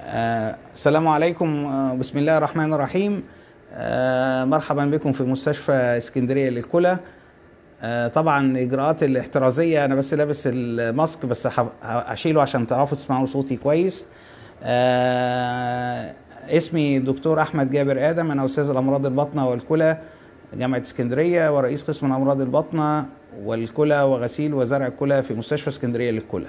آه، السلام عليكم آه، بسم الله الرحمن الرحيم آه، مرحبا بكم في مستشفى اسكندريه للكلى آه، طبعا الاجراءات الاحترازيه انا بس لابس الماسك بس هح- هشيله عشان تعرفوا تسمعوا صوتي كويس آه، اسمي الدكتور احمد جابر ادم انا استاذ الامراض الباطنه والكلى جامعه اسكندريه ورئيس قسم الامراض الباطنه والكلى وغسيل وزرع الكلى في مستشفى اسكندريه للكلى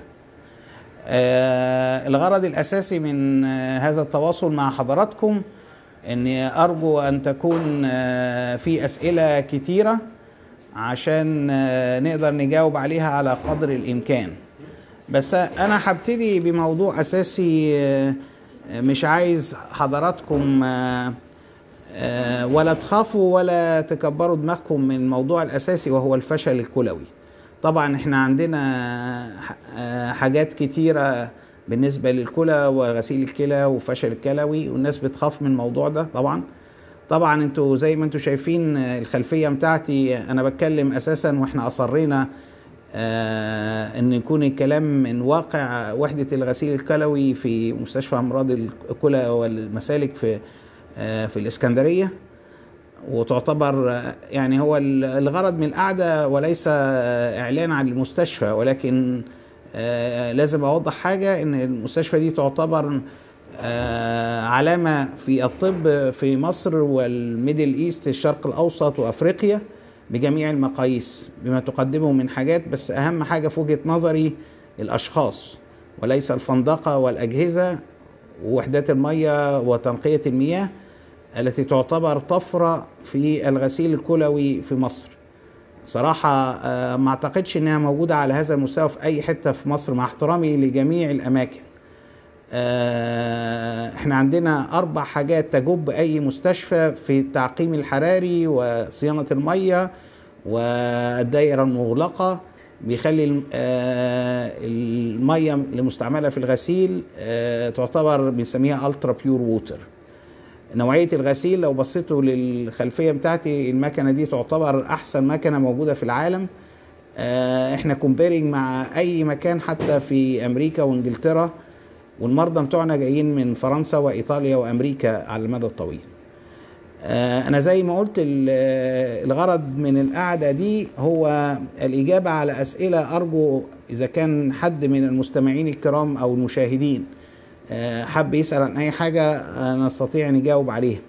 آه، الغرض الاساسي من آه، هذا التواصل مع حضراتكم اني ارجو ان تكون آه، في اسئله كتيره عشان آه، نقدر نجاوب عليها على قدر الامكان بس انا هبتدي بموضوع اساسي آه، مش عايز حضراتكم آه، آه، ولا تخافوا ولا تكبروا دماغكم من الموضوع الاساسي وهو الفشل الكلوي طبعا احنا عندنا ح- آه، حاجات كتيرة بالنسبة للكلى وغسيل الكلى وفشل الكلوي والناس بتخاف من الموضوع ده طبعا طبعا انتوا زي ما انتوا شايفين آه، الخلفية بتاعتي انا بتكلم اساسا واحنا اصرينا آه ان يكون الكلام من واقع وحدة الغسيل الكلوي في مستشفى امراض الكلى والمسالك في آه في الاسكندرية وتعتبر آه، يعني هو ال- الغرض من القعدة وليس آه، إعلان عن المستشفى ولكن آه، لازم أوضح حاجة إن المستشفى دي تعتبر آه، علامة في الطب في مصر والميدل إيست الشرق الأوسط وأفريقيا بجميع المقاييس بما تقدمه من حاجات بس أهم حاجة في وجهة نظري الأشخاص وليس الفندقة والأجهزة ووحدات المية وتنقية المياه التي تعتبر طفرة في الغسيل الكلوي في مصر صراحة آه، ما اعتقدش انها موجودة على هذا المستوى في اي حتة في مصر مع احترامي لجميع الاماكن آه، احنا عندنا اربع حاجات تجب اي مستشفى في التعقيم الحراري وصيانة المية والدائرة المغلقة بيخلي الم- آه، المية المستعملة في الغسيل آه، تعتبر بنسميها الترا بيور ووتر نوعية الغسيل لو بصيتوا للخلفية بتاعتي المكنة دي تعتبر أحسن مكنة موجودة في العالم آه، احنا كومبيرنج مع أي مكان حتى في أمريكا وإنجلترا والمرضى بتوعنا جايين من فرنسا وإيطاليا وأمريكا على المدى الطويل آه، أنا زي ما قلت ال- الغرض من القعدة دي هو الإجابة على أسئلة أرجو إذا كان حد من المستمعين الكرام أو المشاهدين آه، حب يسأل عن أي حاجة آه، نستطيع نجاوب عليها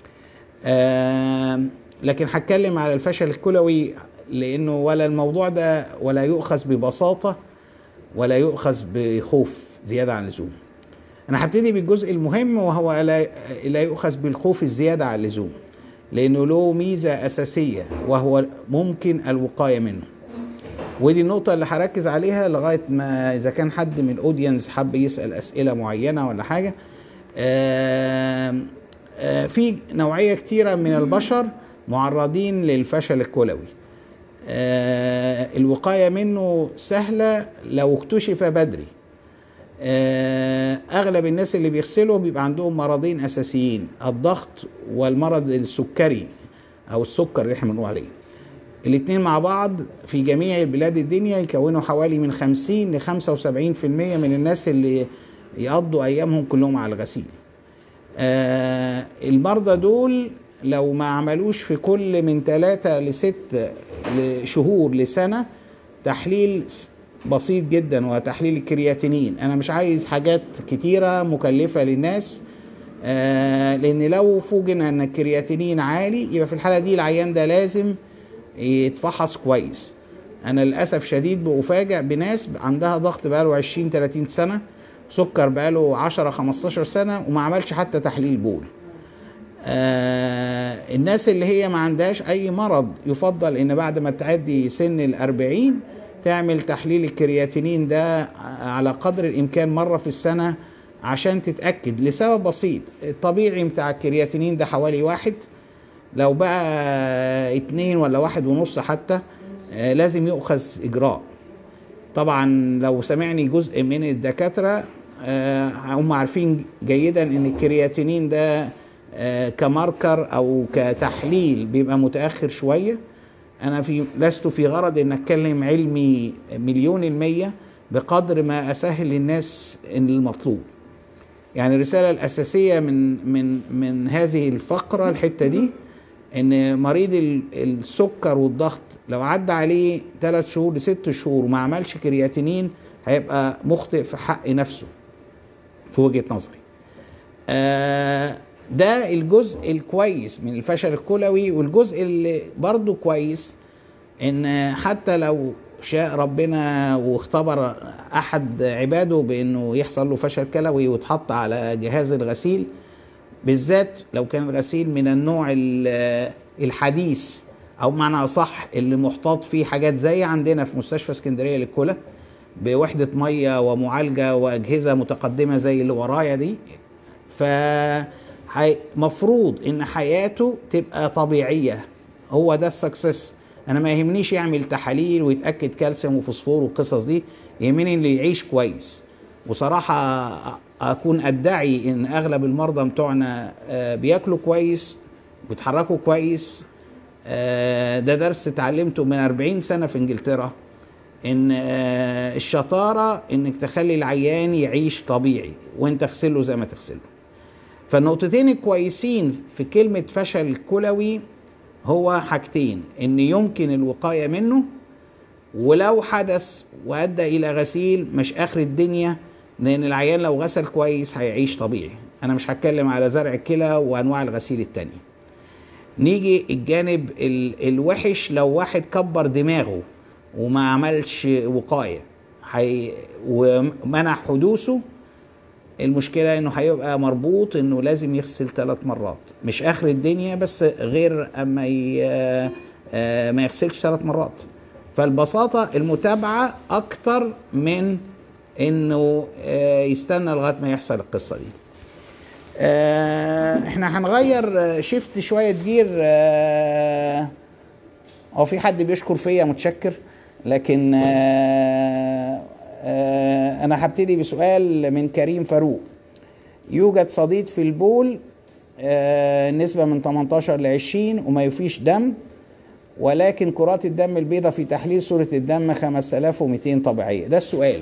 آه، لكن هتكلم على الفشل الكلوي لأنه ولا الموضوع ده ولا يؤخذ ببساطة ولا يؤخذ بخوف زيادة عن اللزوم أنا هبتدي بالجزء المهم وهو لا لا يؤخذ بالخوف الزيادة عن اللزوم لأنه له ميزة أساسية وهو ممكن الوقاية منه ودي النقطة اللي هركز عليها لغاية ما إذا كان حد من الأودينس حب يسأل أسئلة معينة ولا حاجة آم، آه، في نوعية كتيرة من البشر معرضين للفشل الكلوي آه، الوقاية منه سهلة لو اكتشف بدري آه، اغلب الناس اللي بيغسلوا بيبقى عندهم مرضين اساسيين الضغط والمرض السكري او السكر اللي احنا بنقول عليه الاثنين مع بعض في جميع بلاد الدنيا يكونوا حوالي من 50 ل 75% من الناس اللي يقضوا ايامهم كلهم على الغسيل آه المرضى دول لو ما عملوش في كل من ثلاثة لست شهور لسنة تحليل س- بسيط جدا وتحليل الكرياتينين انا مش عايز حاجات كتيرة مكلفة للناس آه لان لو فوجئنا ان الكرياتينين عالي يبقى في الحالة دي العيان ده لازم يتفحص كويس انا للاسف شديد بفاجئ بناس عندها ضغط بقاله 20 30 سنه سكر بقاله 10 15 سنه وما عملش حتى تحليل بول آه الناس اللي هي ما عندهاش اي مرض يفضل ان بعد ما تعدي سن الأربعين تعمل تحليل الكرياتينين ده على قدر الامكان مره في السنه عشان تتاكد لسبب بسيط الطبيعي بتاع الكرياتينين ده حوالي واحد لو بقى اتنين ولا واحد ونص حتى آه، لازم يؤخذ اجراء طبعا لو سمعني جزء من الدكاتره آه، هم عارفين جيدا ان الكرياتينين ده آه، كماركر او كتحليل بيبقى متاخر شويه انا في لست في غرض ان اتكلم علمي مليون المية بقدر ما اسهل للناس المطلوب يعني الرساله الاساسيه من من من هذه الفقره الحته دي ان مريض ال- السكر والضغط لو عدى عليه ثلاث شهور لست شهور وما عملش كرياتينين هيبقى مخطئ في حق نفسه في وجهه نظري آه، ده الجزء الكويس من الفشل الكلوي والجزء اللي برضو كويس ان حتى لو شاء ربنا واختبر احد عباده بانه يحصل له فشل كلوي ويتحط على جهاز الغسيل بالذات لو كان الغسيل من النوع ال- الحديث او معنى اصح اللي محتاط فيه حاجات زي عندنا في مستشفى اسكندريه للكلى بوحده ميه ومعالجه واجهزه متقدمه زي اللي ورايا دي ف هي- مفروض ان حياته تبقى طبيعيه هو ده السكسس انا ما يهمنيش يعمل تحاليل ويتاكد كالسيوم وفوسفور والقصص دي يهمني اللي يعيش كويس وصراحه اكون ادعي ان اغلب المرضى بتوعنا آه، بياكلوا كويس بيتحركوا كويس آه، ده درس اتعلمته من 40 سنه في انجلترا ان آه، الشطاره انك تخلي العيان يعيش طبيعي وانت تغسله زي ما تغسله فالنقطتين الكويسين في كلمة فشل كلوي هو حاجتين ان يمكن الوقاية منه ولو حدث وادى الى غسيل مش اخر الدنيا لان العيان لو غسل كويس هيعيش طبيعي انا مش هتكلم على زرع الكلى وانواع الغسيل التانية نيجي الجانب ال- الوحش لو واحد كبر دماغه وما عملش وقاية حي ومنع حدوثه المشكلة انه هيبقى مربوط انه لازم يغسل ثلاث مرات مش اخر الدنيا بس غير اما ي... آه، ما يغسلش ثلاث مرات فالبساطة المتابعة اكتر من انه آه، يستنى لغاية ما يحصل القصة دي آه، احنا هنغير آه، شيفت شوية جير آه، هو في حد بيشكر فيا متشكر لكن آه، آه، انا هبتدي بسؤال من كريم فاروق يوجد صديد في البول آه، نسبة من 18 ل 20 وما يفيش دم ولكن كرات الدم البيضاء في تحليل صورة الدم 5200 طبيعية ده السؤال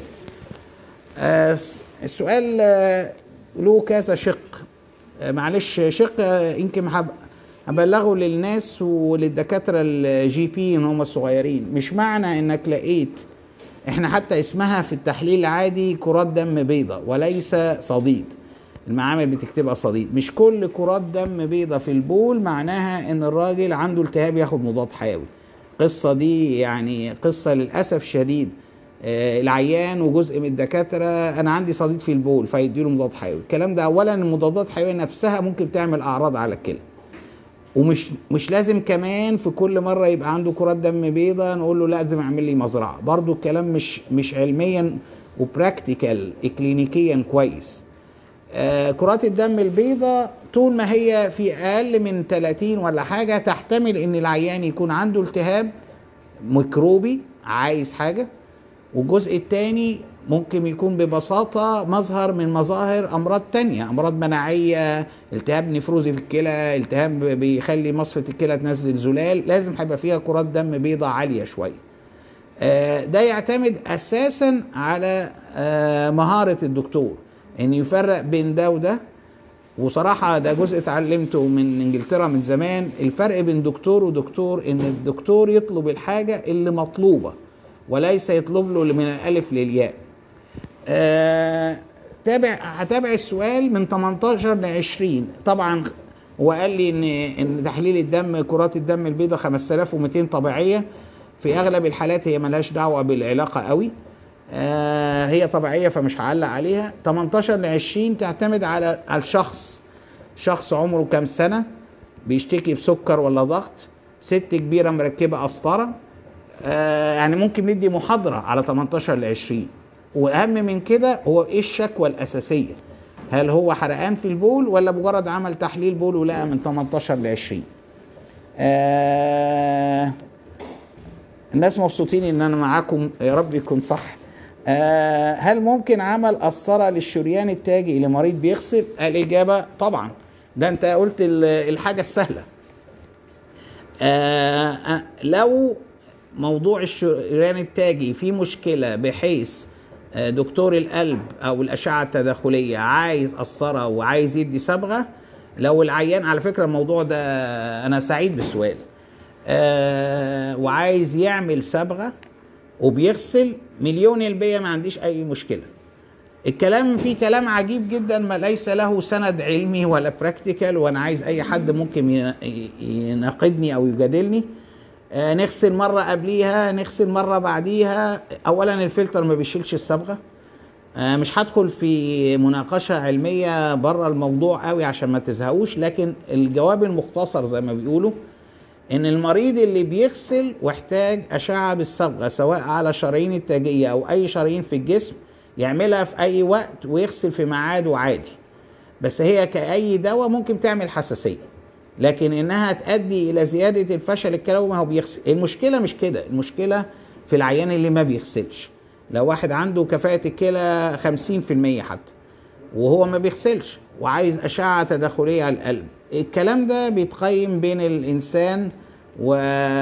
آه، السؤال آه، له كذا شق آه، معلش شق آه، يمكن هب- هبلغه للناس وللدكاترة الجي بي ان هم الصغيرين مش معنى انك لقيت احنا حتى اسمها في التحليل العادي كرات دم بيضاء وليس صديد المعامل بتكتبها صديد مش كل كرات دم بيضاء في البول معناها ان الراجل عنده التهاب ياخد مضاد حيوي القصة دي يعني قصة للأسف شديد آه، العيان وجزء من الدكاترة أنا عندي صديد في البول فيديله مضاد حيوي الكلام ده أولا المضادات الحيوية نفسها ممكن تعمل أعراض على الكلى ومش مش لازم كمان في كل مره يبقى عنده كرات دم بيضاء نقول له لازم اعمل لي مزرعه برضو الكلام مش مش علميا وبراكتيكال كلينيكيا كويس آه كرات الدم البيضاء طول ما هي في اقل من 30 ولا حاجه تحتمل ان العيان يكون عنده التهاب ميكروبي عايز حاجه والجزء الثاني ممكن يكون ببساطة مظهر من مظاهر أمراض تانية أمراض مناعية التهاب نفروزي في الكلى التهاب بيخلي مصفة الكلى تنزل زلال لازم هيبقى فيها كرات دم بيضاء عالية شوية آه، ده يعتمد أساسا على آه، مهارة الدكتور إن يفرق بين ده وده وصراحة ده جزء اتعلمته من انجلترا من زمان الفرق بين دكتور ودكتور ان الدكتور يطلب الحاجة اللي مطلوبة وليس يطلب له من الالف للياء آه تابع هتابع السؤال من 18 ل 20 طبعا هو قال لي ان ان تحليل الدم كرات الدم البيضاء 5200 طبيعيه في اغلب الحالات هي ملهاش دعوه بالعلاقه قوي آه هي طبيعيه فمش هعلق عليها 18 ل 20 تعتمد على على الشخص شخص عمره كام سنه بيشتكي بسكر ولا ضغط ست كبيره مركبه قسطره آه يعني ممكن ندي محاضره على 18 ل 20 واهم من كده هو ايه الشكوى الاساسيه هل هو حرقان في البول ولا مجرد عمل تحليل بول ولقى من 18 ل 20 آه الناس مبسوطين ان انا معاكم يا رب يكون صح آه هل ممكن عمل قسطره للشريان التاجي لمريض بيغسل الاجابه طبعا ده انت قلت الحاجه السهله آه لو موضوع الشريان التاجي فيه مشكله بحيث آه، دكتور القلب او الاشعه التداخليه عايز قسطره وعايز يدي صبغه لو العيان على فكره الموضوع ده انا سعيد بالسؤال آه وعايز يعمل صبغه وبيغسل مليون المية ما عنديش اي مشكله الكلام فيه كلام عجيب جدا ما ليس له سند علمي ولا براكتيكال وانا عايز اي حد ممكن ين- يناقضني او يجادلني آه، نغسل مرة قبليها نغسل مرة بعديها أولا الفلتر ما بيشيلش الصبغة آه، مش هدخل في مناقشة علمية بره الموضوع قوي عشان ما تزهقوش لكن الجواب المختصر زي ما بيقولوا ان المريض اللي بيغسل واحتاج اشعه بالصبغه سواء على شرايين التاجيه او اي شرايين في الجسم يعملها في اي وقت ويغسل في ميعاده عادي بس هي كاي دواء ممكن تعمل حساسيه لكن انها تؤدي الى زياده الفشل الكلوي ما هو بيغسل المشكله مش كده المشكله في العيان اللي ما بيغسلش لو واحد عنده كفاءه الكلى 50% حتى وهو ما بيغسلش وعايز أشعة تداخلية على القلب الكلام ده بيتقيم بين الإنسان و...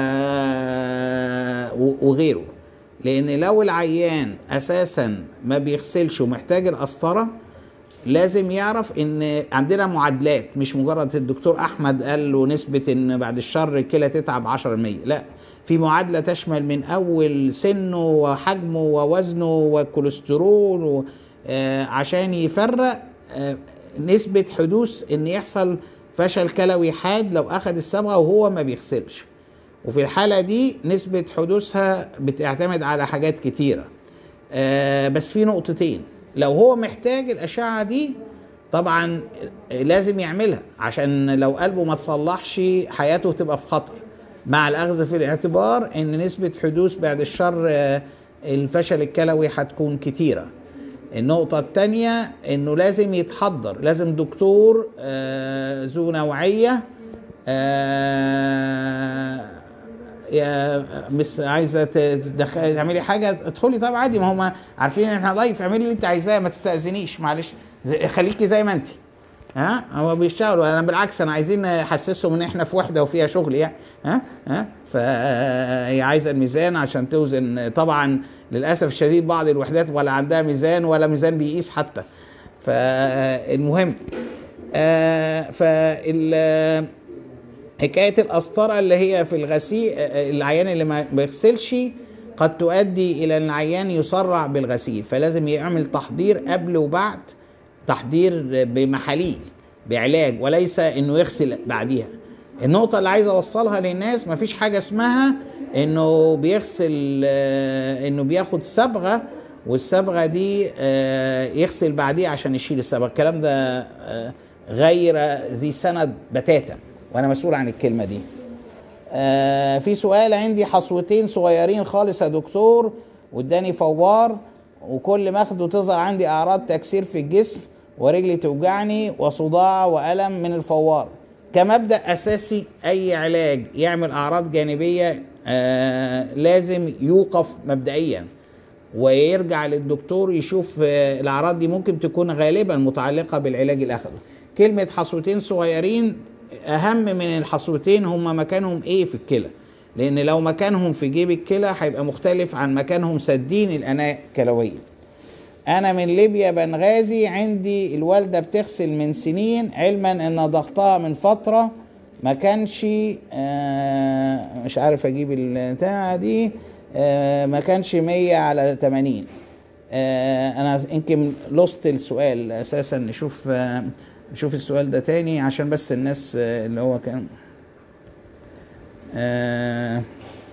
و- وغيره لأن لو العيان أساسا ما بيغسلش ومحتاج القسطرة لازم يعرف ان عندنا معادلات مش مجرد الدكتور احمد قال له نسبه ان بعد الشر الكلى تتعب 10% لا في معادله تشمل من اول سنه وحجمه ووزنه والكوليسترول و... آه عشان يفرق آه نسبه حدوث ان يحصل فشل كلوي حاد لو اخذ الصبغه وهو ما بيغسلش وفي الحاله دي نسبه حدوثها بتعتمد على حاجات كتيره آه بس في نقطتين لو هو محتاج الأشعة دي طبعا لازم يعملها عشان لو قلبه ما تصلحش حياته تبقى في خطر مع الأخذ في الاعتبار إن نسبة حدوث بعد الشر آه، الفشل الكلوي هتكون كتيرة النقطة التانية إنه لازم يتحضر لازم دكتور آه، ذو نوعية آه، يا مس عايزه تدخل تعملي حاجه ادخلي طب عادي ما هم عارفين ان احنا لايف اعملي اللي انت عايزاه ما تستاذنيش معلش زي- خليكي زي ما انت ها هو بيشتغلوا انا بالعكس انا عايزين نحسسهم ان احنا في وحده وفيها شغل يعني ها ها فهي عايزه الميزان عشان توزن طبعا للاسف الشديد بعض الوحدات ولا عندها ميزان ولا ميزان بيقيس حتى فالمهم آه فال حكايه القسطره اللي هي في الغسيل العيان اللي ما بيغسلش قد تؤدي الى ان العيان يسرع بالغسيل فلازم يعمل تحضير قبل وبعد تحضير بمحاليل بعلاج وليس انه يغسل بعديها النقطة اللي عايز اوصلها للناس مفيش حاجة اسمها انه بيغسل آه، انه بياخد صبغة والصبغة دي آه، يغسل بعديها عشان يشيل الصبغة الكلام ده آه، غير ذي سند بتاتا وانا مسؤول عن الكلمة دي آه في سؤال عندي حصوتين صغيرين خالص يا دكتور واداني فوار وكل ما اخده تظهر عندي اعراض تكسير في الجسم ورجلي توجعني وصداع والم من الفوار كمبدا اساسي اي علاج يعمل اعراض جانبيه آه لازم يوقف مبدئيا ويرجع للدكتور يشوف آه، الاعراض دي ممكن تكون غالبا متعلقه بالعلاج اللي اخده كلمه حصوتين صغيرين اهم من الحصوتين هم مكانهم ايه في الكلى لان لو مكانهم في جيب الكلى هيبقى مختلف عن مكانهم سادين الاناء الكلويه انا من ليبيا بنغازي عندي الوالده بتغسل من سنين علما ان ضغطها من فتره ما كانش آه مش عارف اجيب البتاعه دي آه ما كانش 100 على 80 آه انا يمكن لوست السؤال اساسا نشوف آه نشوف السؤال ده تاني عشان بس الناس آه اللي هو كان آه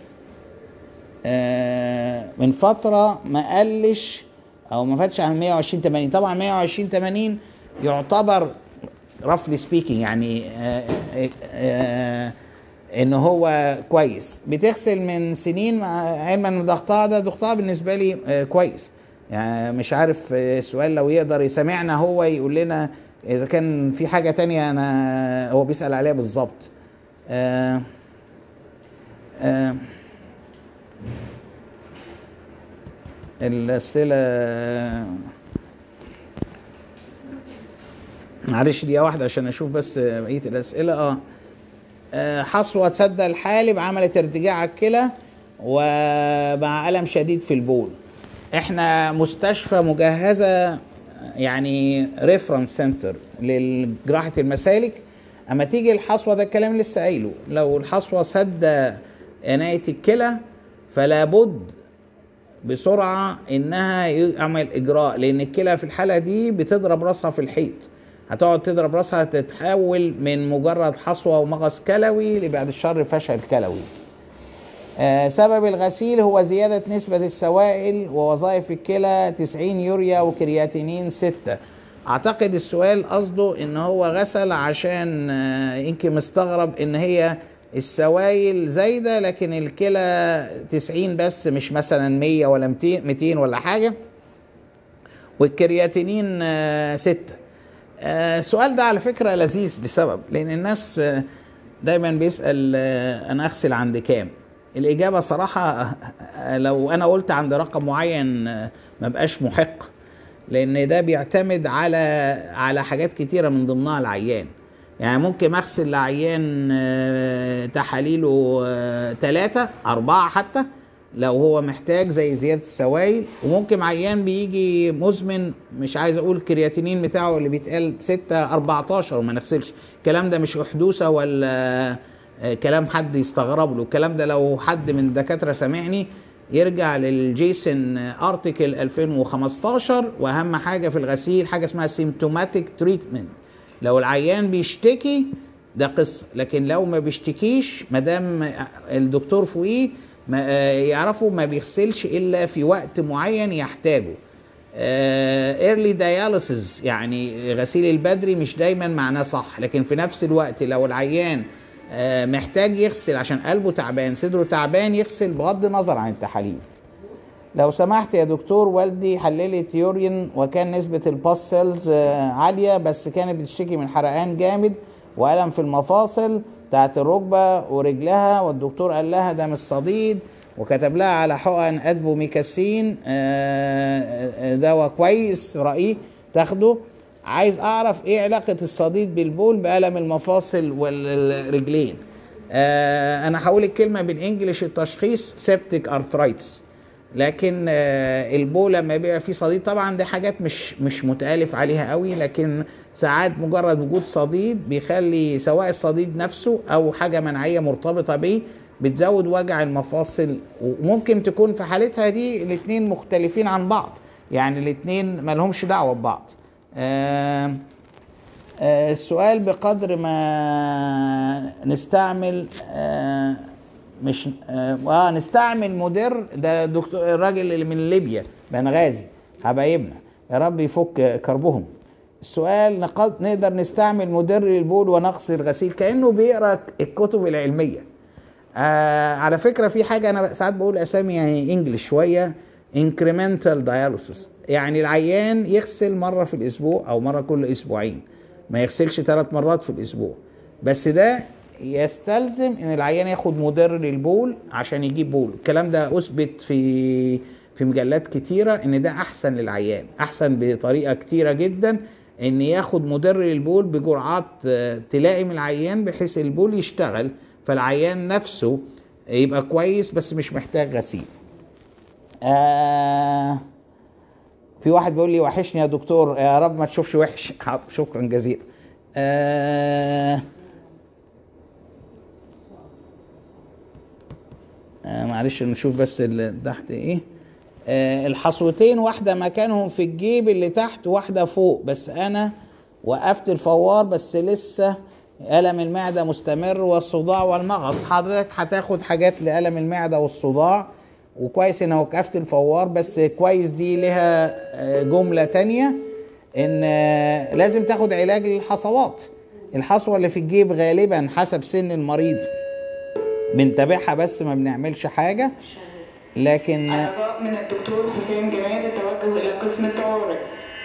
آه من فتره ما قلش او ما فاتش عن 120 80 طبعا 120 80 يعتبر رفلي سبيكينج يعني آه آه آه ان هو كويس بتغسل من سنين مع علما ان ضغطها ده ضغطها بالنسبه لي آه كويس يعني مش عارف آه، السؤال لو يقدر يسمعنا هو يقول لنا اذا كان في حاجه تانية انا هو بيسال عليها بالظبط آه آه الأسئلة معلش دقيقة واحدة عشان أشوف بس بقية الأسئلة اه آه، حصوة سد الحالب عملت ارتجاع على الكلى ومع ألم شديد في البول احنا مستشفى مجهزه يعني ريفرنس سنتر لجراحه المسالك اما تيجي الحصوه ده الكلام اللي لسه قايله لو الحصوه سد عنايه الكلى فلا بد بسرعه انها يعمل اجراء لان الكلى في الحاله دي بتضرب راسها في الحيط هتقعد تضرب راسها تتحول من مجرد حصوه ومغص كلوي لبعد الشر فشل كلوي آه، سبب الغسيل هو زيادة نسبة السوائل ووظائف الكلى 90 يوريا وكرياتينين 6 اعتقد السؤال قصده ان هو غسل عشان آه، يمكن مستغرب ان هي السوائل زايدة لكن الكلى 90 بس مش مثلا 100 ولا 200 200 ولا حاجة والكرياتينين آه، ستة آه، السؤال ده على فكرة لذيذ لسبب لأن الناس آه، دايما بيسأل آه، أنا أغسل عند كام الإجابة صراحة آه، لو أنا قلت عند رقم معين آه، ما بقاش محق لأن ده بيعتمد على على حاجات كتيرة من ضمنها العيان يعني ممكن أغسل لعيان آه، تحاليله ثلاثة أربعة حتى لو هو محتاج زي زياده السوائل وممكن عيان بيجي مزمن مش عايز اقول الكرياتينين بتاعه اللي بيتقال 6 14 وما نغسلش الكلام ده مش احدوثه ولا آه، كلام حد يستغرب له الكلام ده لو حد من الدكاتره سامعني يرجع للجيسون ارتكل 2015 واهم حاجه في الغسيل حاجه اسمها سيمتوماتيك تريتمنت لو العيان بيشتكي ده قصه لكن لو ما بيشتكيش ما دام الدكتور فوقيه ما آه، يعرفوا ما بيغسلش الا في وقت معين يحتاجه ايرلي داياليسيس يعني غسيل البدري مش دايما معناه صح لكن في نفس الوقت لو العيان آه، محتاج يغسل عشان قلبه تعبان صدره تعبان يغسل بغض النظر عن التحاليل لو سمحت يا دكتور والدي حللت يورين وكان نسبة الباس سيلز آه، عالية بس كانت بتشتكي من حرقان جامد وألم في المفاصل بتاعت الركبة ورجلها والدكتور قال لها ده مش صديد وكتب لها على حقن ادفوميكاسين آه، آه، دواء كويس رأيه تاخده عايز اعرف ايه علاقة الصديد بالبول بألم المفاصل والرجلين آه، انا هقول الكلمة بالانجلش التشخيص سيبتيك ارثرايتس لكن آه، البول لما بيبقى فيه صديد طبعا دي حاجات مش مش متالف عليها قوي لكن ساعات مجرد وجود صديد بيخلي سواء الصديد نفسه او حاجه مناعيه مرتبطه بيه بتزود وجع المفاصل وممكن تكون في حالتها دي الاثنين مختلفين عن بعض يعني الاثنين ما لهمش دعوه ببعض آه آه، السؤال بقدر ما نستعمل آه، مش اه آه، نستعمل مدر ده دكتور الراجل اللي من ليبيا بنغازي حبايبنا يا رب يفك كربهم السؤال نقد نقدر نستعمل مدر للبول ونغسل غسيل كانه بيقرا الكتب العلميه آه على فكره في حاجه انا ساعات بقول اسامي يعني انجلش شويه انكريمنتال داياليسيس يعني العيان يغسل مره في الاسبوع او مره كل اسبوعين ما يغسلش ثلاث مرات في الاسبوع بس ده يستلزم ان العيان ياخد مدر للبول عشان يجيب بول الكلام ده اثبت في في مجلات كتيره ان ده احسن للعيان احسن بطريقه كتيره جدا ان ياخد مدر للبول بجرعات آه، تلائم العيان بحيث البول يشتغل فالعيان نفسه يبقى كويس بس مش محتاج غسيل آه في واحد بيقول لي وحشني يا دكتور يا رب ما تشوفش وحش حاضر، شكرا جزيلا آه آه معلش نشوف بس اللي تحت ايه آه الحصوتين واحده مكانهم في الجيب اللي تحت واحده فوق بس انا وقفت الفوار بس لسه الم المعده مستمر والصداع والمغص حضرتك هتاخد حاجات لالم المعده والصداع وكويس ان وقفت الفوار بس كويس دي لها آه، جمله تانية ان آه، لازم تاخد علاج للحصوات الحصوه اللي في الجيب غالبا حسب سن المريض بنتابعها بس ما بنعملش حاجه لكن رجاء من الدكتور حسين جمال التوجه إلى قسم الطوارئ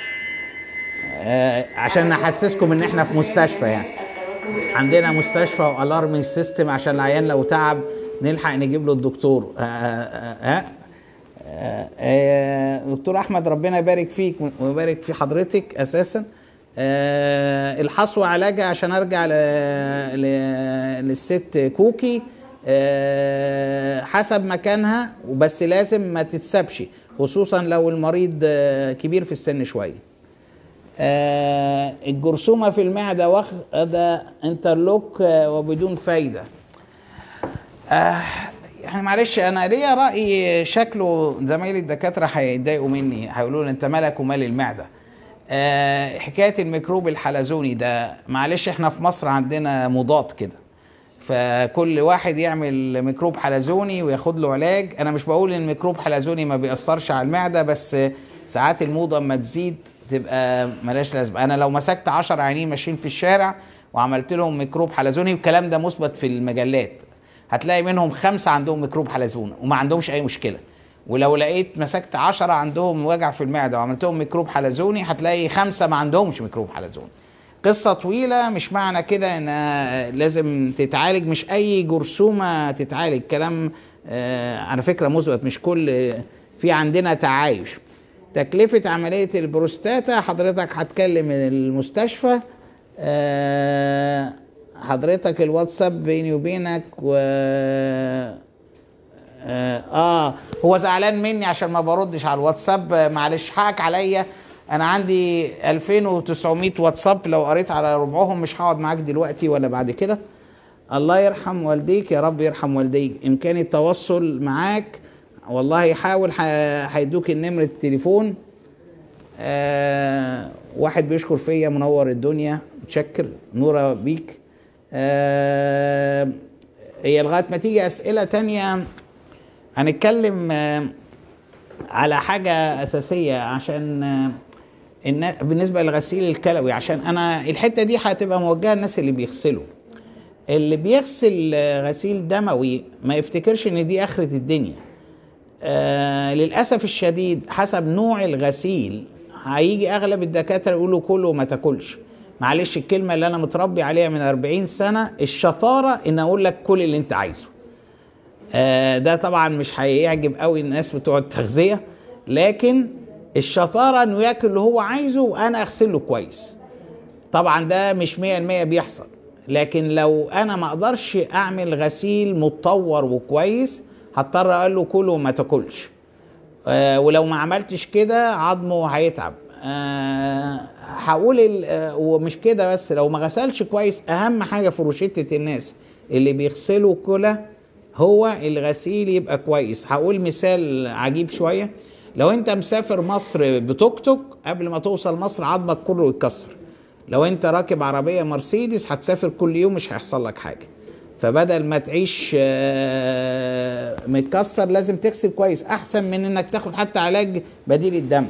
آه، عشان نحسسكم ان احنا في مستشفى يعني التوجه إلى عندنا مستشفى والارمنج سيستم عشان العيان لو تعب نلحق نجيب له الدكتور آه، آه، آه، آه، آه، دكتور احمد ربنا يبارك فيك ويبارك في حضرتك اساسا آه، الحصوه علاجها عشان ارجع ل- ل- للست كوكي آه، حسب مكانها وبس لازم ما تتسابش خصوصا لو المريض آه، كبير في السن شويه آه، الجرثومه في المعده واخده انترلوك آه، وبدون فايده آه يعني معلش انا ليا راي شكله زمايلي الدكاتره هيتضايقوا مني هيقولوا لي انت مالك ومال المعده آه حكايه الميكروب الحلزوني ده معلش احنا في مصر عندنا مضاد كده فكل واحد يعمل ميكروب حلزوني وياخد له علاج انا مش بقول ان الميكروب حلزوني ما بيأثرش على المعده بس ساعات الموضه اما تزيد تبقى ملاش لازمه انا لو مسكت 10 عيانين ماشيين في الشارع وعملت لهم ميكروب حلزوني والكلام ده مثبت في المجلات هتلاقي منهم خمسة عندهم ميكروب حلزوني وما عندهمش أي مشكلة ولو لقيت مسكت عشرة عندهم وجع في المعدة وعملتهم ميكروب حلزوني هتلاقي خمسة ما عندهمش ميكروب حلزوني قصة طويلة مش معنى كده ان لازم تتعالج مش اي جرثومة تتعالج كلام آه، على فكرة مثبت مش كل في عندنا تعايش تكلفة عملية البروستاتا حضرتك هتكلم المستشفى آه، حضرتك الواتساب بيني وبينك و آه, اه هو زعلان مني عشان ما بردش على الواتساب آه، معلش حقك عليا انا عندي 2900 واتساب لو قريت على ربعهم مش هقعد معاك دلوقتي ولا بعد كده الله يرحم والديك يا رب يرحم والديك امكاني التواصل معاك والله حاول ح- هيدوك النمرة التليفون آه واحد بيشكر فيا منور الدنيا متشكر نورة بيك آه هي لغاية ما تيجي أسئلة تانية هنتكلم آه على حاجة أساسية عشان آه النا- بالنسبة للغسيل الكلوي عشان أنا الحتة دي هتبقى موجهة للناس اللي بيغسلوا اللي بيغسل آه، غسيل دموي ما يفتكرش ان دي اخرة الدنيا آه للاسف الشديد حسب نوع الغسيل هيجي اغلب الدكاتره يقولوا كل وما تاكلش معلش الكلمه اللي انا متربي عليها من 40 سنه الشطاره ان اقول لك كل اللي انت عايزه آه ده طبعا مش هيعجب قوي الناس بتوع التغذيه لكن الشطاره انه ياكل اللي هو عايزه وانا اغسله كويس طبعا ده مش 100% بيحصل لكن لو انا ما اقدرش اعمل غسيل متطور وكويس هضطر اقول له كل وما تاكلش آه ولو ما عملتش كده عظمه هيتعب آه هقول ال- آه ومش كده بس لو ما غسلش كويس اهم حاجه في روشته الناس اللي بيغسلوا كلى هو الغسيل يبقى كويس هقول مثال عجيب شويه لو انت مسافر مصر بتوك توك قبل ما توصل مصر عظمك كله يتكسر لو انت راكب عربيه مرسيدس هتسافر كل يوم مش هيحصل لك حاجه فبدل ما تعيش آه، متكسر لازم تغسل كويس احسن من انك تاخد حتى علاج بديل الدم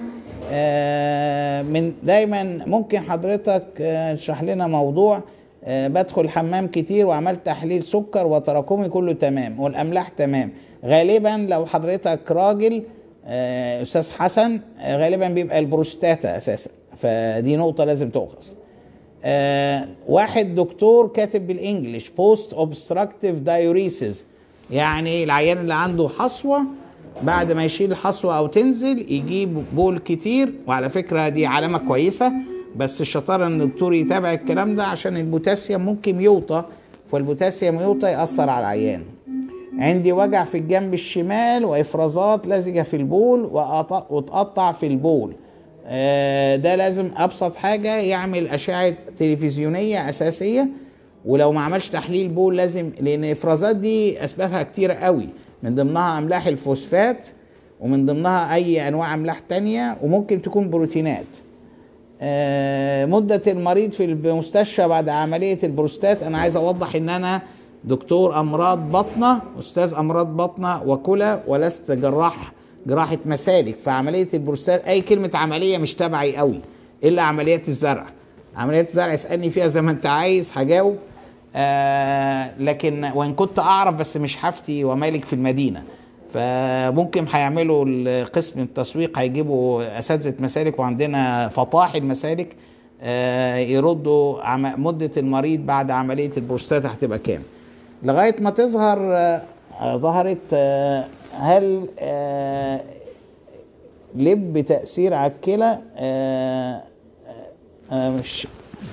آه، من دايما ممكن حضرتك آه، تشرح لنا موضوع آه، بدخل حمام كتير وعملت تحليل سكر وتراكمي كله تمام والاملاح تمام غالبا لو حضرتك راجل آه، استاذ حسن آه، غالبا بيبقى البروستاتا اساسا فدي نقطه لازم تؤخذ آه واحد دكتور كاتب بالانجلش بوست اوبستراكتيف دايوريسيس يعني العيان اللي عنده حصوه بعد ما يشيل الحصوه او تنزل يجيب بول كتير وعلى فكره دي علامه كويسه بس الشطاره ان الدكتور يتابع الكلام ده عشان البوتاسيوم ممكن يوطى فالبوتاسيوم يوطى ياثر على العيان عندي وجع في الجنب الشمال وافرازات لزجه في البول وأط- وتقطع في البول آه، ده لازم ابسط حاجه يعمل اشعه تلفزيونيه اساسيه ولو ما عملش تحليل بول لازم لان الافرازات دي اسبابها كتيره قوي من ضمنها املاح الفوسفات ومن ضمنها اي انواع املاح تانية وممكن تكون بروتينات آه، مدة المريض في المستشفى بعد عملية البروستات أنا عايز أوضح إن أنا دكتور أمراض بطنة أستاذ أمراض بطنة وكلى ولست جراح جراحة مسالك فعملية البروستات أي كلمة عملية مش تبعي قوي إلا عمليات الزرع عمليات الزرع اسألني فيها زي ما أنت عايز هجاوب آه لكن وإن كنت أعرف بس مش هفتي ومالك في المدينة فممكن هيعملوا القسم التسويق هيجيبوا اساتذه مسالك وعندنا فطاحل مسالك آه، يردوا عم- مده المريض بعد عمليه البروستاتا هتبقى كام لغايه ما تظهر آه، آه، ظهرت آه، هل آه، لب تاثير على الكلى آه، آه، مش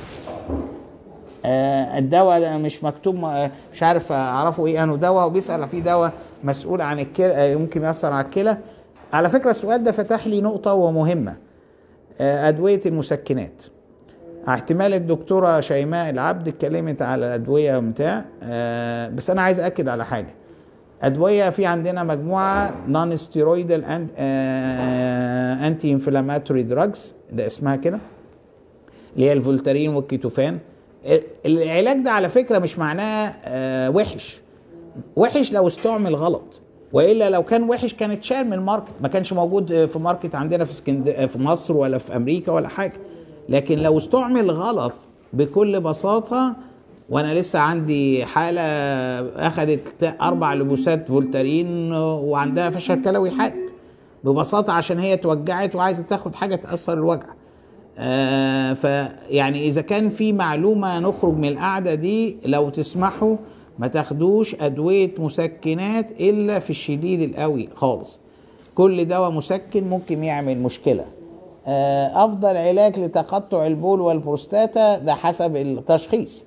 آه، الدواء ده مش مكتوب آه، مش عارف اعرفه ايه انه دواء وبيسال في دواء مسؤول عن الكلى آه، يمكن ياثر على الكلى على فكره السؤال ده فتح لي نقطه ومهمه آه، ادويه المسكنات احتمال الدكتوره شيماء العبد اتكلمت على الادويه وبتاع آه، بس انا عايز اكد على حاجه ادويه في عندنا مجموعه نون ستيرويدال انتي انفلاماتوري دراجز ده اسمها كده اللي هي الفولتارين والكيتوفان ال- العلاج ده على فكره مش معناه آه، وحش وحش لو استعمل غلط والا لو كان وحش كان اتشال من الماركت ما كانش موجود في ماركت عندنا في اسكند... في مصر ولا في امريكا ولا حاجه لكن لو استعمل غلط بكل بساطه وانا لسه عندي حاله اخذت اربع لبوسات فولتارين وعندها فشل كلوي حاد ببساطه عشان هي اتوجعت وعايزه تاخد حاجه تاثر الوجع آه فيعني اذا كان في معلومه نخرج من القعده دي لو تسمحوا ما تاخدوش ادويه مسكنات الا في الشديد القوي خالص كل دواء مسكن ممكن يعمل مشكله آه افضل علاج لتقطع البول والبروستاتا ده حسب التشخيص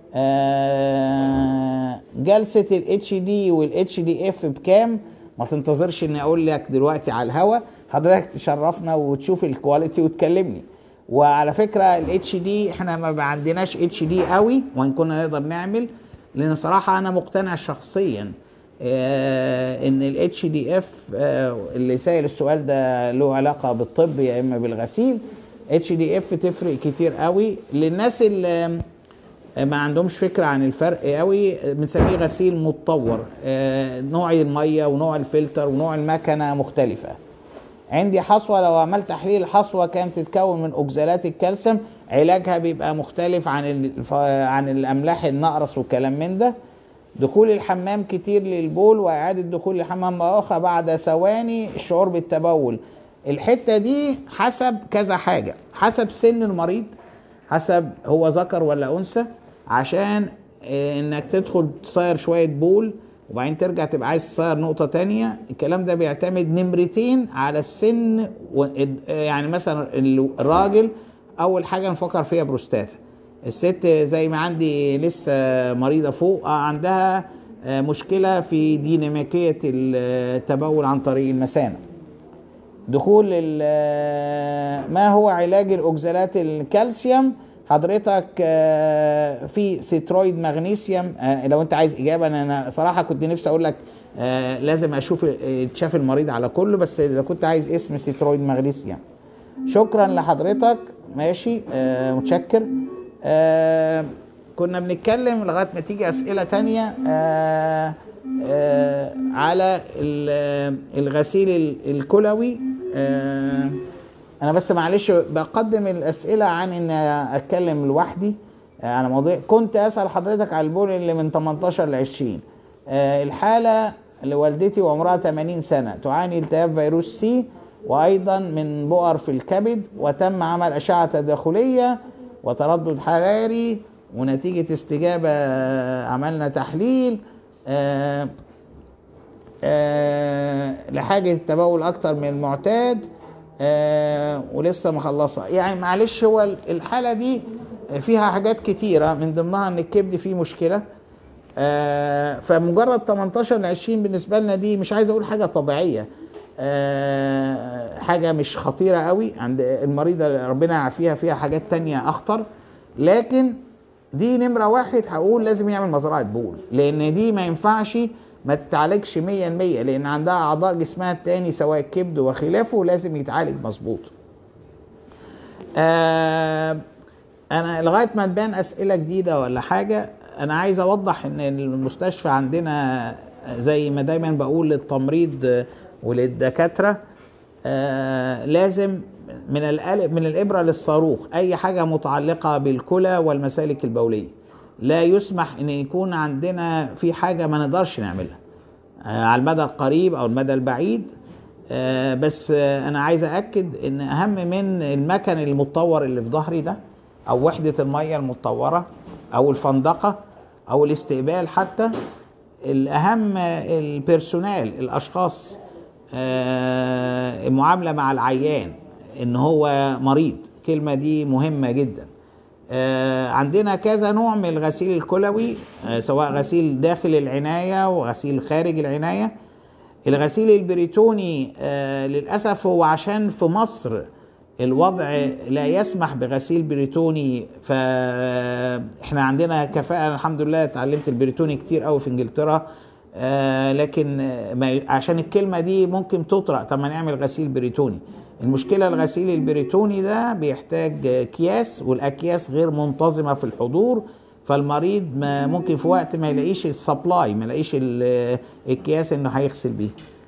آه جلسه الاتش دي والاتش دي اف بكام ما تنتظرش اني اقول لك دلوقتي على الهوا حضرتك تشرفنا وتشوف الكواليتي وتكلمني وعلى فكره الاتش دي احنا ما عندناش اتش دي قوي وان كنا نقدر نعمل لان صراحه انا مقتنع شخصيا آه ان الاتش دي اف اللي سائل السؤال ده له علاقه بالطب يا اما بالغسيل اتش دي اف تفرق كتير قوي للناس اللي ما عندهمش فكره عن الفرق قوي بنسميه غسيل متطور آه نوع الميه ونوع الفلتر ونوع المكنه مختلفه عندي حصوه لو عملت تحليل الحصوه كانت تتكون من اوكزالات الكالسيوم علاجها بيبقى مختلف عن الف... عن الاملاح النقرس والكلام من ده دخول الحمام كتير للبول واعاده دخول الحمام مره بعد ثواني الشعور بالتبول الحته دي حسب كذا حاجه حسب سن المريض حسب هو ذكر ولا انثى عشان انك تدخل تصير شويه بول وبعدين ترجع تبقى عايز تصير نقطة تانية الكلام ده بيعتمد نمرتين على السن و... يعني مثلا الراجل أول حاجة نفكر فيها بروستاتا الست زي ما عندي لسه مريضة فوق عندها مشكلة في ديناميكية التبول عن طريق المثانة دخول ما هو علاج الأوكزالات الكالسيوم حضرتك في سترويد مغنيسيوم لو انت عايز اجابه انا صراحه كنت نفسي اقول لك لازم اشوف تشاف المريض على كله بس اذا كنت عايز اسم سترويد مغنيسيوم شكرا لحضرتك ماشي متشكر كنا بنتكلم لغايه ما تيجي اسئله تانية على الغسيل الكلوي انا بس معلش بقدم الاسئله عن ان اتكلم لوحدي على مواضيع كنت اسال حضرتك على البول اللي من 18 ل 20 الحاله لوالدتي وعمرها 80 سنه تعاني التهاب فيروس سي وايضا من بؤر في الكبد وتم عمل اشعه تداخليه وتردد حراري ونتيجه استجابه عملنا تحليل آآ آآ لحاجه التبول اكتر من المعتاد آه ولسه مخلصه يعني معلش هو الحاله دي فيها حاجات كتيره من ضمنها ان الكبد فيه مشكله آه فمجرد 18 ل 20 بالنسبه لنا دي مش عايز اقول حاجه طبيعيه آه حاجه مش خطيره قوي عند المريضه ربنا يعافيها فيها حاجات تانية اخطر لكن دي نمره واحد هقول لازم يعمل مزرعه بول لان دي ما ينفعش ما تتعالجش 100% لان عندها اعضاء جسمها التاني سواء الكبد وخلافه لازم يتعالج مظبوط آه انا لغايه ما تبان اسئله جديده ولا حاجه انا عايز اوضح ان المستشفى عندنا زي ما دايما بقول للتمريض وللدكاتره آه لازم من من الابره للصاروخ اي حاجه متعلقه بالكلى والمسالك البوليه لا يسمح ان يكون عندنا في حاجه ما نقدرش نعملها آه على المدى القريب او المدى البعيد آه بس آه انا عايز اكد ان اهم من المكن المتطور اللي في ظهري ده او وحده الميه المتطوره او الفندقه او الاستقبال حتى الاهم البيرسونال الاشخاص المعامله مع العيان ان هو مريض الكلمه دي مهمه جدا آه عندنا كذا نوع من الغسيل الكلوي آه سواء غسيل داخل العناية وغسيل خارج العناية الغسيل البريتوني آه للاسف هو عشان في مصر الوضع لا يسمح بغسيل بريتوني فاحنا عندنا كفاءه الحمد لله اتعلمت البريتوني كتير قوي في انجلترا آه لكن ما عشان الكلمه دي ممكن تطرق طب ما نعمل غسيل بريتوني المشكله الغسيل البريتوني ده بيحتاج اكياس والاكياس غير منتظمه في الحضور فالمريض ما ممكن في وقت ما يلاقيش السبلاي ما يلاقيش الاكياس انه هيغسل بيه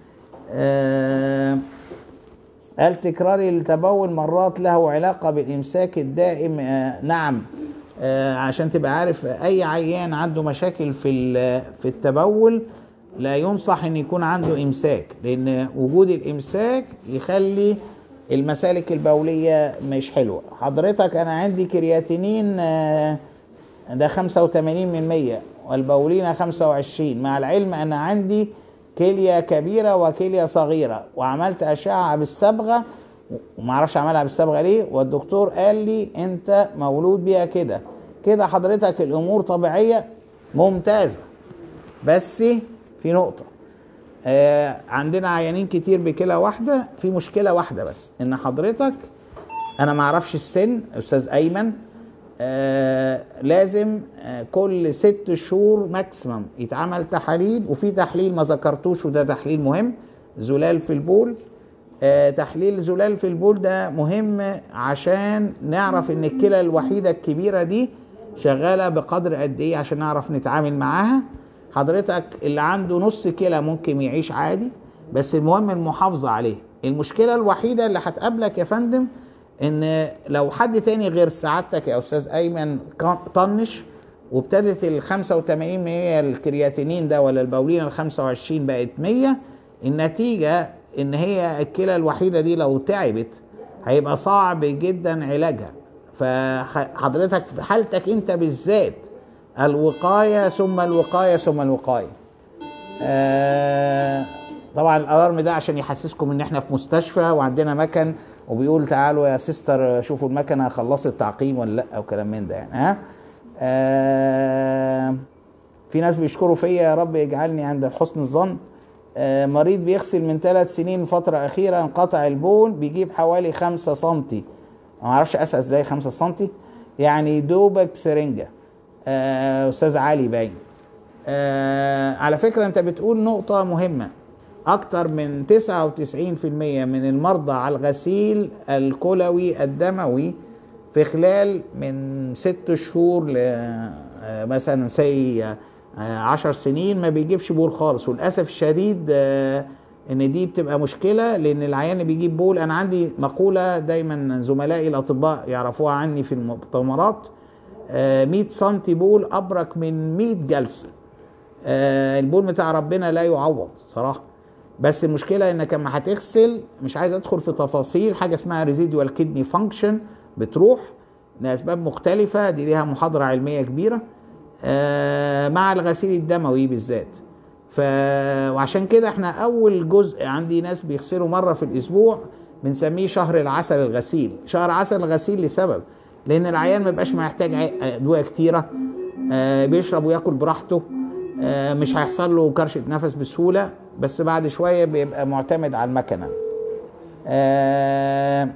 آه هل تكرار التبول مرات له علاقة بالإمساك الدائم؟ آه نعم آه عشان تبقى عارف أي عيان عنده مشاكل في في التبول لا ينصح إن يكون عنده إمساك لأن وجود الإمساك يخلي المسالك البولية مش حلوة. حضرتك أنا عندي كرياتينين آه ده 85 من 100 والبولينة 25 مع العلم أنا عندي كليه كبيره وكليه صغيره وعملت اشعه بالصبغه وما اعرفش اعملها بالصبغه ليه والدكتور قال لي انت مولود بيها كده كده حضرتك الامور طبيعيه ممتازه بس في نقطه آه عندنا عيانين كتير بكلى واحده في مشكله واحده بس ان حضرتك انا ما اعرفش السن استاذ ايمن آه لازم آه كل ست شهور ماكسيمم يتعمل تحاليل وفي تحليل ما ذكرتوش وده تحليل مهم زلال في البول آه تحليل زلال في البول ده مهم عشان نعرف ان الكلى الوحيده الكبيره دي شغاله بقدر قد ايه عشان نعرف نتعامل معاها حضرتك اللي عنده نص كلى ممكن يعيش عادي بس المهم المحافظه عليه المشكله الوحيده اللي هتقابلك يا فندم ان لو حد تاني غير سعادتك يا استاذ ايمن طنش وابتدت ال 85 100 الكرياتينين ده ولا البولين ال 25 بقت 100 النتيجه ان هي الكلى الوحيده دي لو تعبت هيبقى صعب جدا علاجها فحضرتك في حالتك انت بالذات الوقايه ثم الوقايه ثم الوقايه آه طبعا الالارم ده عشان يحسسكم ان احنا في مستشفى وعندنا مكن وبيقول تعالوا يا سيستر شوفوا المكنه خلصت تعقيم ولا لا وكلام من ده يعني ها آه في ناس بيشكروا فيا يا رب يجعلني عند حسن الظن آه مريض بيغسل من ثلاث سنين فترة أخيرة انقطع البول بيجيب حوالي خمسة سنتي ما اعرفش أسأل ازاي خمسة سنتي يعني دوبك سرنجة آه أستاذ علي باين آه على فكرة أنت بتقول نقطة مهمة أكثر من 99% من المرضى على الغسيل الكلوي الدموي في خلال من ست شهور ل مثلا سي عشر سنين ما بيجيبش بول خالص وللأسف الشديد إن دي بتبقى مشكلة لأن العيان اللي بيجيب بول أنا عندي مقولة دايما زملائي الأطباء يعرفوها عني في المؤتمرات 100 سنتي بول أبرك من 100 جلسة البول بتاع ربنا لا يعوض صراحة بس المشكلة انك لما هتغسل مش عايز ادخل في تفاصيل حاجة اسمها ريزيدوال كدني فانكشن بتروح لاسباب مختلفة دي ليها محاضرة علمية كبيرة آه مع الغسيل الدموي بالذات ف وعشان كده احنا اول جزء عندي ناس بيغسلوا مرة في الاسبوع بنسميه شهر العسل الغسيل شهر عسل الغسيل لسبب لان العيان ما بيبقاش محتاج ادوية كتيرة آه بيشرب وياكل براحته آه مش هيحصل له كرشة نفس بسهولة بس بعد شوية بيبقى معتمد على المكنة آه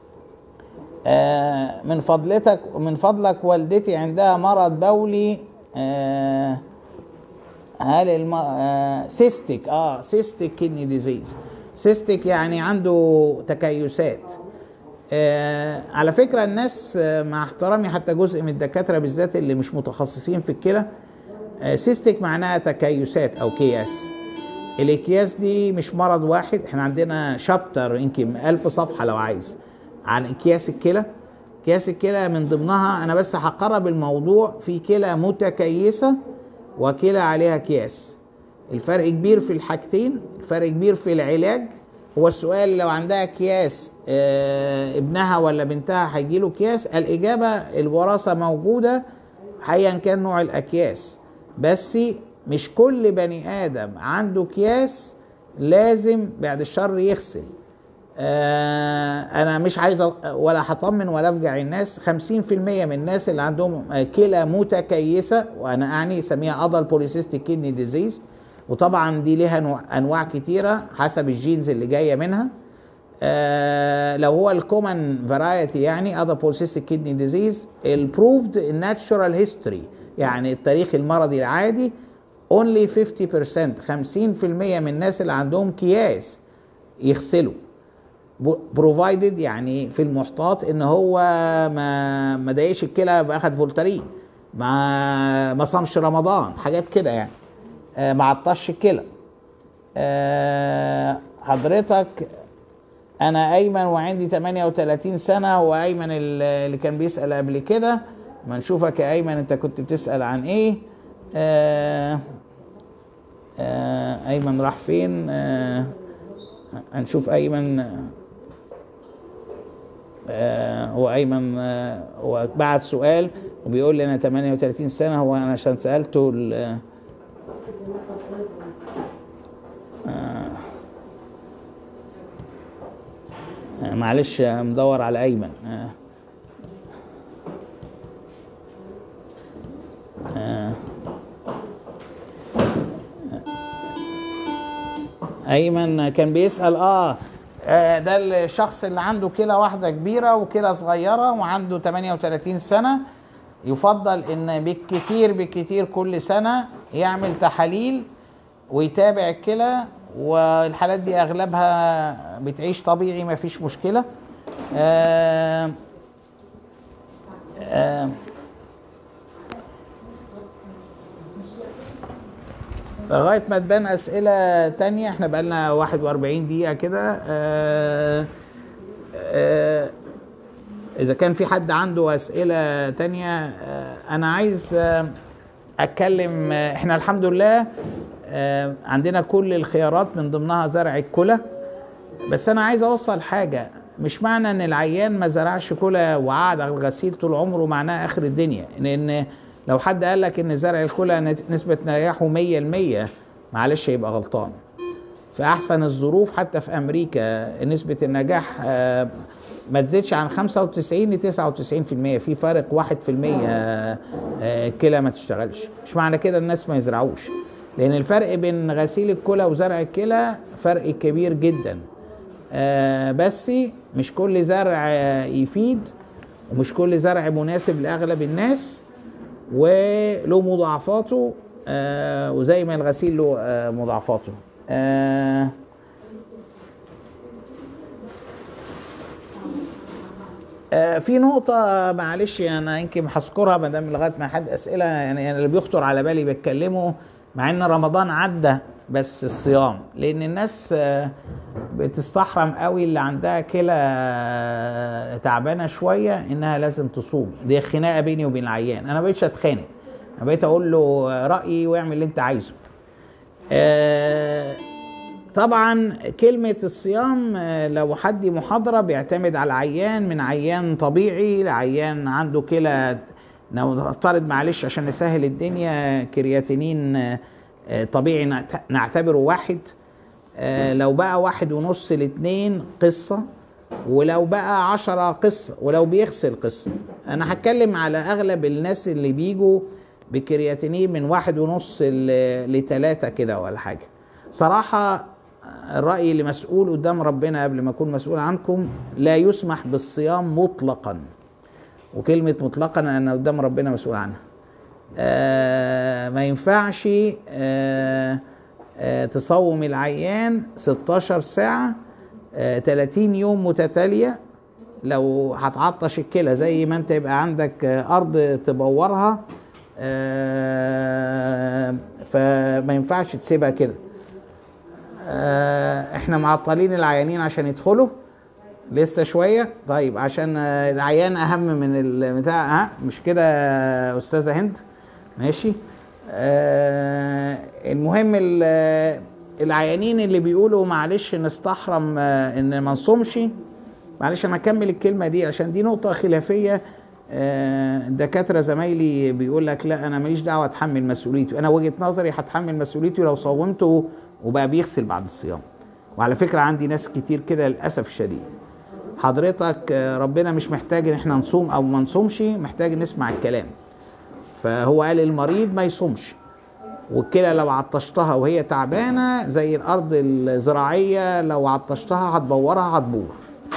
آه من فضلتك من فضلك والدتي عندها مرض بولي آه هل الم... آه سيستيك اه سيستيك كدني ديزيز سيستيك يعني عنده تكيسات آه على فكرة الناس آه مع احترامي حتى جزء من الدكاترة بالذات اللي مش متخصصين في الكلى آه سيستيك معناها تكيسات او كياس الاكياس دي مش مرض واحد احنا عندنا شابتر يمكن ألف صفحة لو عايز عن اكياس الكلى اكياس الكلى من ضمنها انا بس هقرب الموضوع في كلى متكيسة وكلى عليها اكياس الفرق كبير في الحاجتين الفرق كبير في العلاج هو السؤال لو عندها اكياس اه ابنها ولا بنتها هيجي له اكياس الاجابه الوراثه موجوده ايا كان نوع الاكياس بس مش كل بني ادم عنده اكياس لازم بعد الشر يغسل آه انا مش عايز ولا هطمن ولا افجع الناس 50% من الناس اللي عندهم كلى متكيسه وانا اعني اسميها ادل بوليسيستيك كيدني ديزيز وطبعا دي ليها نوع- انواع كتيره حسب الجينز اللي جايه منها آه لو هو الكومن فرايتي يعني اذر بوليسيستيك كيدني ديزيز البروفد الناتشورال هيستوري يعني التاريخ المرضي العادي only 50% 50% من الناس اللي عندهم كياس يغسلوا بروفايدد يعني في المحتاط ان هو ما ما ضايقش الكلى باخد فولتارين ما ما صامش رمضان حاجات كده يعني آه ما عطش الكلى آه حضرتك انا ايمن وعندي 38 سنه هو ايمن ال- اللي كان بيسال قبل كده ما نشوفك يا ايمن انت كنت بتسال عن ايه آه آه ايمن راح فين آه هنشوف ايمن آه هو ايمن آه هو بعت سؤال وبيقول لي انا 38 سنه هو انا عشان سالته ال- آه، معلش آه، مدور على ايمن آه. آه. ايمن كان بيسال اه آه، ده الشخص اللي عنده كلى واحده كبيره وكلى صغيره وعنده 38 سنه يفضل ان بالكثير بالكثير كل سنه يعمل تحاليل ويتابع الكلى والحالات دي اغلبها بتعيش طبيعي ما فيش مشكله آه آه لغايه ما تبان اسئله تانية احنا بقالنا 41 دقيقه كده آه آه اذا كان في حد عنده اسئله تانية آه انا عايز آه اتكلم آه احنا الحمد لله آه عندنا كل الخيارات من ضمنها زرع الكلى بس انا عايز اوصل حاجه مش معنى ان العيان ما زرعش كلى وقعد على الغسيل طول عمره معناه اخر الدنيا لان لو حد قال لك ان زرع الكلى نت- نسبه نجاحه 100% معلش يبقى غلطان في احسن الظروف حتى في امريكا نسبه النجاح آه، ما تزيدش عن 95 ل 99% في فارق 1% آه، آه، الكلى ما تشتغلش مش معنى كده الناس ما يزرعوش لان الفرق بين غسيل الكلى وزرع الكلى فرق كبير جدا آه، بس مش كل زرع آه، يفيد ومش كل زرع مناسب لاغلب الناس وله مضاعفاته آه وزي ما الغسيل له آه مضاعفاته آه آه في نقطة معلش أنا يمكن هذكرها ما دام لغاية ما حد أسئلة يعني أنا اللي بيخطر على بالي بتكلمه مع إن رمضان عدى بس الصيام لأن الناس آه بتستحرم قوي اللي عندها كلى آه، تعبانة شوية إنها لازم تصوم دي خناقة بيني وبين العيان أنا ما بقتش أتخانق أنا بقيت أقول له رأيي واعمل اللي أنت عايزه آه، طبعا كلمة الصيام آه، لو حد محاضرة بيعتمد على العيان من عيان طبيعي لعيان عنده كلى لو نفترض معلش عشان نسهل الدنيا كرياتينين آه، آه، طبيعي نعت- نعتبره واحد آه، لو بقى واحد ونص لاتنين قصة ولو بقى عشرة قصة ولو بيغسل قصة أنا هتكلم على أغلب الناس اللي بيجوا بكرياتينين من واحد ونص ل- لتلاتة كده ولا حاجة صراحة الرأي اللي مسؤول قدام ربنا قبل ما أكون مسؤول عنكم لا يسمح بالصيام مطلقا وكلمة مطلقا أنا قدام ربنا مسؤول عنها آه ما ينفعش آه آه تصوم العيان 16 ساعة آه 30 يوم متتالية لو هتعطش الكلى زي ما انت يبقى عندك آه أرض تبورها آه فما ينفعش تسيبها كده آه احنا معطلين العيانين عشان يدخلوا لسه شويه طيب عشان آه، العيان اهم من البتاع ها مش كده يا استاذه هند ماشي آه المهم ال- العيانين اللي بيقولوا معلش نستحرم آه، ان ما نصومش معلش انا اكمل الكلمه دي عشان دي نقطه خلافيه آه، دكاتره زمايلي بيقول لك لا انا ماليش دعوه اتحمل مسؤوليتي انا وجهه نظري هتحمل مسؤوليتي لو صومته وبقى بيغسل بعد الصيام وعلى فكره عندي ناس كتير كده للاسف الشديد حضرتك آه، ربنا مش محتاج ان احنا نصوم او ما نصومش محتاج نسمع الكلام فهو قال المريض ما يصومش والكلى لو عطشتها وهي تعبانه زي الارض الزراعيه لو عطشتها هتبورها هتبور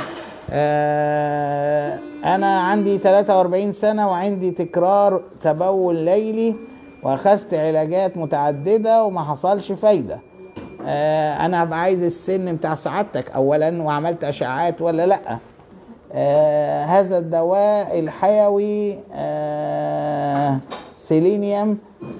آه انا عندي 43 سنه وعندي تكرار تبول ليلي واخذت علاجات متعدده وما حصلش فايده آه انا هبقى عايز السن بتاع سعادتك اولا وعملت اشعاعات ولا لا آه هذا الدواء الحيوي آه سيلينيوم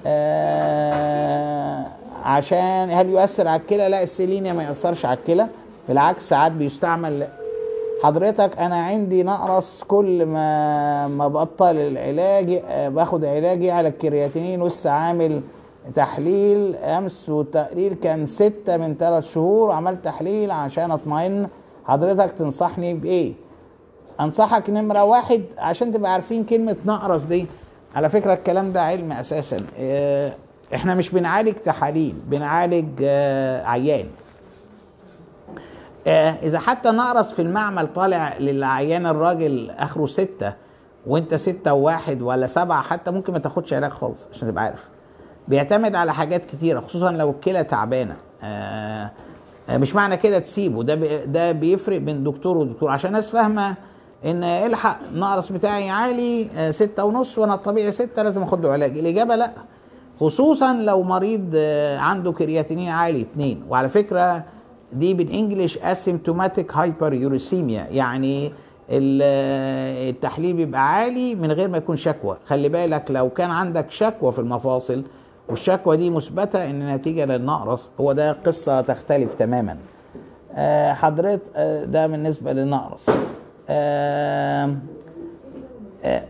آه عشان هل يؤثر على الكلى لا السيلينيوم ما يأثرش على الكلى بالعكس ساعات بيستعمل حضرتك انا عندي نقرس كل ما ما بطل العلاج آه، باخد علاجي على الكرياتينين ولسه عامل تحليل امس والتقرير كان ستة من ثلاث شهور وعملت تحليل عشان اطمئن حضرتك تنصحني بايه انصحك نمرة واحد عشان تبقى عارفين كلمة نقرس دي على فكرة الكلام ده علم اساسا آه، احنا مش بنعالج تحاليل بنعالج آه، عيان آه، اذا حتى نقرس في المعمل طالع للعيان الراجل اخره ستة وانت ستة وواحد ولا سبعة حتى ممكن ما تاخدش علاج خالص عشان تبقى عارف بيعتمد على حاجات كتيرة خصوصا لو الكلى تعبانة آه، آه، مش معنى كده تسيبه ده بي- ده بيفرق بين دكتور ودكتور عشان الناس فاهمة ان الحق نقرس بتاعي عالي آه، ستة ونص وانا الطبيعي ستة لازم اخد له علاج الاجابة لا خصوصا لو مريض آه، عنده كرياتينين عالي اتنين وعلى فكرة دي بالانجلش اسيمتوماتيك هايبر يوريسيميا يعني ال- آه، التحليل بيبقى عالي من غير ما يكون شكوى خلي بالك لو كان عندك شكوى في المفاصل والشكوى دي مثبتة ان نتيجة للنقرس هو ده قصة تختلف تماما آه، حضرتك آه، ده بالنسبة للنقرس آه، آه،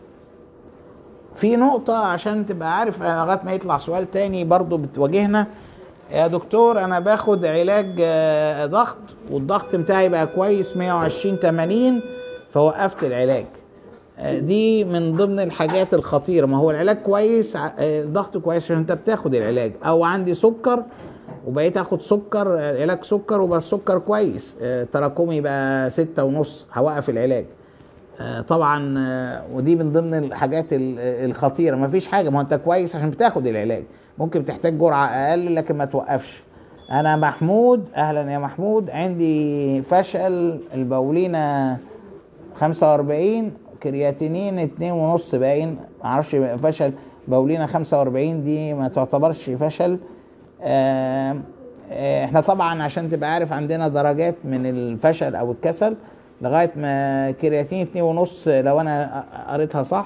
في نقطة عشان تبقى عارف أنا لغاية ما يطلع سؤال تاني برضو بتواجهنا يا دكتور أنا باخد علاج آه، ضغط والضغط بتاعي بقى كويس 120 80 فوقفت العلاج آه، دي من ضمن الحاجات الخطيرة ما هو العلاج كويس ع- آه، الضغط كويس عشان أنت بتاخد العلاج أو عندي سكر وبقيت اخد سكر آه، علاج سكر وبقى السكر كويس آه، تراكمي بقى ستة ونص هوقف العلاج آه، طبعا آه، ودي من ضمن الحاجات ال- الخطيره ما فيش حاجه ما هو انت كويس عشان بتاخد العلاج ممكن تحتاج جرعه اقل لكن ما توقفش انا محمود اهلا يا محمود عندي فشل البولينه 45 كرياتينين اتنين ونص باين معرفش فشل بولينه 45 دي ما تعتبرش فشل آه، آه، احنا طبعا عشان تبقى عارف عندنا درجات من الفشل او الكسل لغايه ما كرياتين اتنين ونص لو انا قريتها صح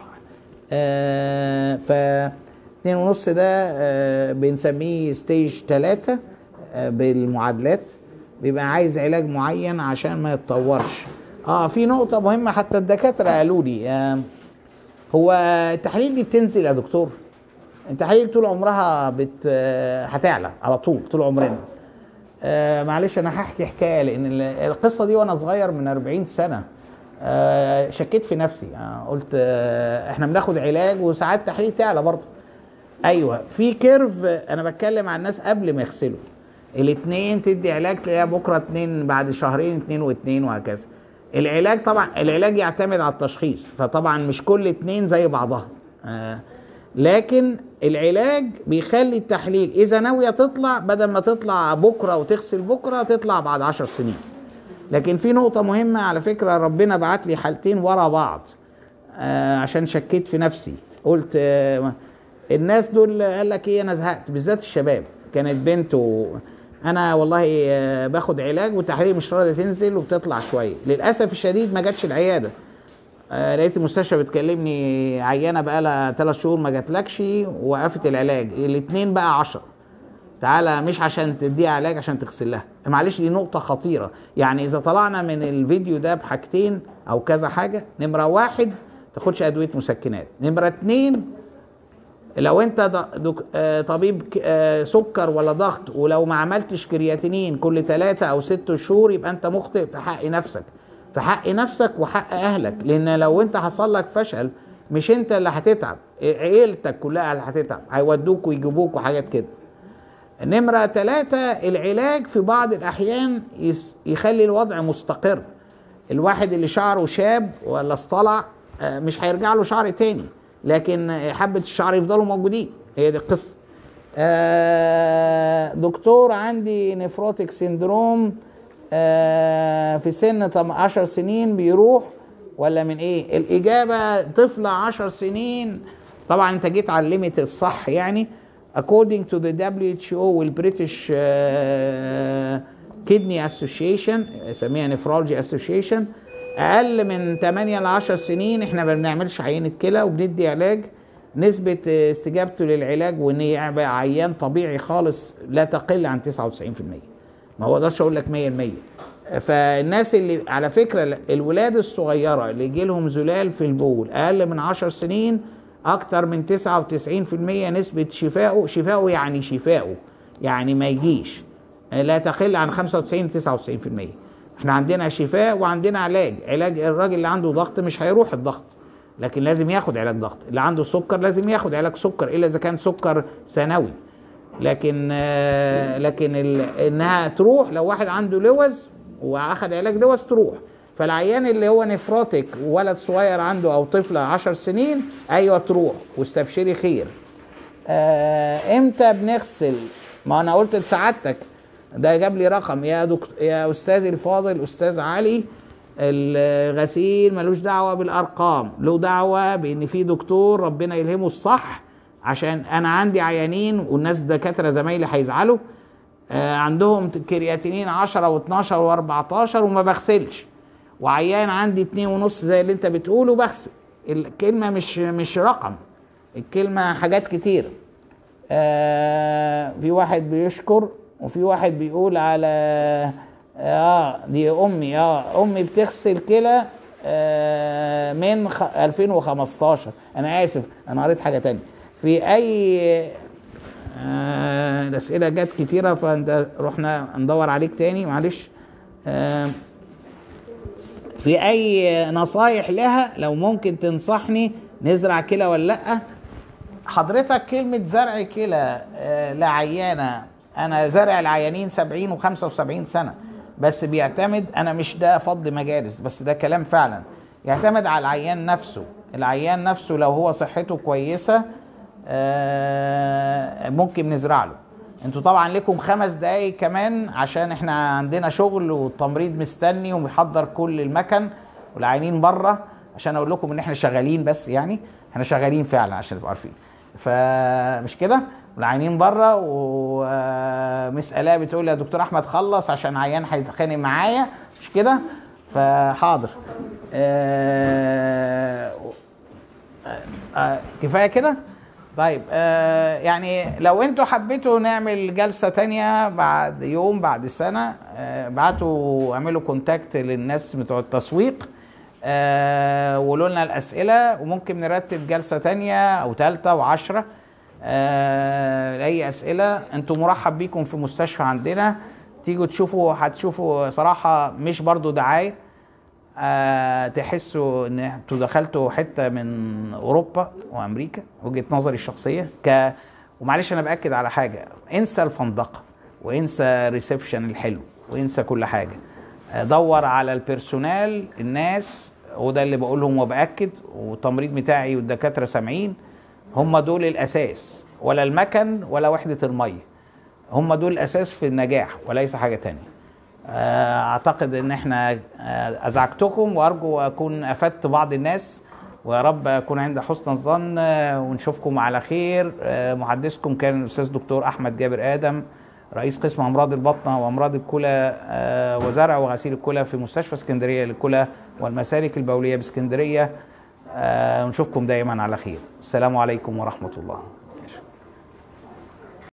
آه، ف اتنين ونص ده آه، بنسميه ستيج تلاتة آه، بالمعادلات بيبقى عايز علاج معين عشان ما يتطورش اه في نقطة مهمة حتى الدكاترة قالوا لي آه هو التحاليل دي بتنزل يا دكتور التحاليل طول عمرها بت آه، هتعلى على طول طول عمرنا آه معلش انا هحكي حكايه لان ال- القصه دي وانا صغير من 40 سنه آه شكيت في نفسي آه قلت آه احنا بناخد علاج وساعات تحليل تعلى برضه ايوه في كيرف آه، انا بتكلم عن الناس قبل ما يغسلوا الاثنين تدي علاج تلاقيها بكره اتنين بعد شهرين اتنين واتنين وهكذا العلاج طبعا العلاج يعتمد على التشخيص فطبعا مش كل اتنين زي بعضها آه لكن العلاج بيخلي التحليل اذا ناويه تطلع بدل ما تطلع بكره وتغسل بكره تطلع بعد عشر سنين لكن في نقطه مهمه على فكره ربنا بعت لي حالتين ورا بعض آه عشان شكيت في نفسي قلت آه الناس دول قال لك ايه انا زهقت بالذات الشباب كانت بنت و... انا والله آه باخد علاج والتحاليل مش راضيه تنزل وبتطلع شويه للاسف الشديد ما جاتش العياده آه لقيت المستشفى بتكلمني عيانه بقى لها ثلاث شهور ما جاتلكش وقفت العلاج الاثنين بقى 10 تعالى مش عشان تديها علاج عشان تغسل لها معلش دي نقطة خطيرة يعني إذا طلعنا من الفيديو ده بحاجتين أو كذا حاجة نمرة واحد تاخدش أدوية مسكنات نمرة اتنين لو انت ض- دك- آه، طبيب ك- آه، سكر ولا ضغط ولو ما عملتش كرياتينين كل ثلاثة او ست شهور يبقى انت مخطئ في حق نفسك في حق نفسك وحق اهلك لان لو انت حصل لك فشل مش انت اللي هتتعب عيلتك كلها اللي هتتعب هيودوك ويجيبوك وحاجات كده نمرة ثلاثة العلاج في بعض الأحيان يس- يخلي الوضع مستقر الواحد اللي شعره شاب ولا اصطلع آه، مش هيرجع له شعر تاني لكن آه، حبة الشعر يفضلوا موجودين هي دي القصة آه، دكتور عندي نفروتك سيندروم آه، في سن طم- 10 سنين بيروح ولا من ايه الاجابه طفل 10 سنين طبعا انت جيت على الليميت الصح يعني according to the WHO والبريتش كدني اسوشيشن يسميها نفرولوجي اسوشيشن اقل من 8 ل 10 سنين احنا ما بنعملش عينه كلى وبندي علاج نسبة استجابته للعلاج وان يبقى عيان طبيعي خالص لا تقل عن 99% ما هو اقدرش اقول لك 100% فالناس اللي على فكرة الولاد الصغيرة اللي يجي لهم زلال في البول اقل من 10 سنين اكتر من 99% نسبة شفائه شفائه يعني شفائه يعني ما يجيش لا تقل عن 95 99% احنا عندنا شفاء وعندنا علاج علاج الراجل اللي عنده ضغط مش هيروح الضغط لكن لازم ياخد علاج ضغط اللي عنده سكر لازم ياخد علاج سكر الا اذا كان سكر ثانوي لكن آه، لكن ال- انها تروح لو واحد عنده لوز واخد علاج لوز تروح فالعيان اللي هو نفروتك ولد صغير عنده او طفله 10 سنين ايوه تروح واستبشري خير آه امتى بنغسل ما انا قلت لسعادتك ده جاب لي رقم يا دكتور يا استاذي الفاضل استاذ علي الغسيل ملوش دعوه بالارقام له دعوه بان في دكتور ربنا يلهمه الصح عشان انا عندي عيانين والناس دكاتره زمايلي هيزعلوا آه عندهم كرياتينين 10 و12 و14 وما بغسلش وعيان عندي اتنين ونص زي اللي انت بتقوله بغسل الكلمه مش مش رقم الكلمه حاجات كتير آه في واحد بيشكر وفي واحد بيقول على اه دي امي اه امي بتغسل كلى آه من خ... 2015 انا اسف انا قريت حاجه تانية في اي آه الاسئله جت كتيره فانت رحنا ندور عليك تاني معلش آه في اي نصايح لها لو ممكن تنصحني نزرع كلى ولا لا حضرتك كلمة زرع كلى آه، لعيانة أنا زارع العيانين 70 و75 سنة بس بيعتمد أنا مش ده فض مجالس بس ده كلام فعلا يعتمد على العيان نفسه العيان نفسه لو هو صحته كويسة آه، ممكن نزرع له انتوا طبعا لكم خمس دقايق كمان عشان احنا عندنا شغل والتمريض مستني وبيحضر كل المكن والعيانين بره عشان اقول لكم ان احنا شغالين بس يعني احنا شغالين فعلا عشان تبقوا عارفين فمش كده والعيانين بره ومس الاء بتقول يا دكتور احمد خلص عشان عيان هيتخانق معايا مش كده فحاضر آه آه كفايه كده طيب آه يعني لو انتوا حبيتوا نعمل جلسه تانية بعد يوم بعد سنه آه بعتوا اعملوا كونتاكت للناس بتوع التسويق آه وقولوا لنا الاسئله وممكن نرتب جلسه تانية او ثالثه وعشرة آه لاي اسئله انتوا مرحب بيكم في مستشفى عندنا تيجوا تشوفوا هتشوفوا صراحه مش برضو دعايه آه تحسوا ان انتوا دخلتوا حته من اوروبا وامريكا وجهه نظري الشخصيه ك ومعلش انا باكد على حاجه انسى الفندقه وانسى ريسبشن الحلو وانسى كل حاجه آه دور على البيرسونال الناس وده اللي بقولهم وباكد والتمريض بتاعي والدكاتره سامعين هم دول الاساس ولا المكن ولا وحده الميه هم دول الاساس في النجاح وليس حاجه تانية اعتقد ان احنا ازعجتكم وارجو اكون افدت بعض الناس ويا رب اكون عند حسن الظن ونشوفكم على خير محدثكم كان الاستاذ دكتور احمد جابر ادم رئيس قسم امراض البطنه وامراض الكلى وزرع وغسيل الكلى في مستشفى اسكندريه للكلى والمسالك البوليه باسكندريه ونشوفكم دائما على خير السلام عليكم ورحمه الله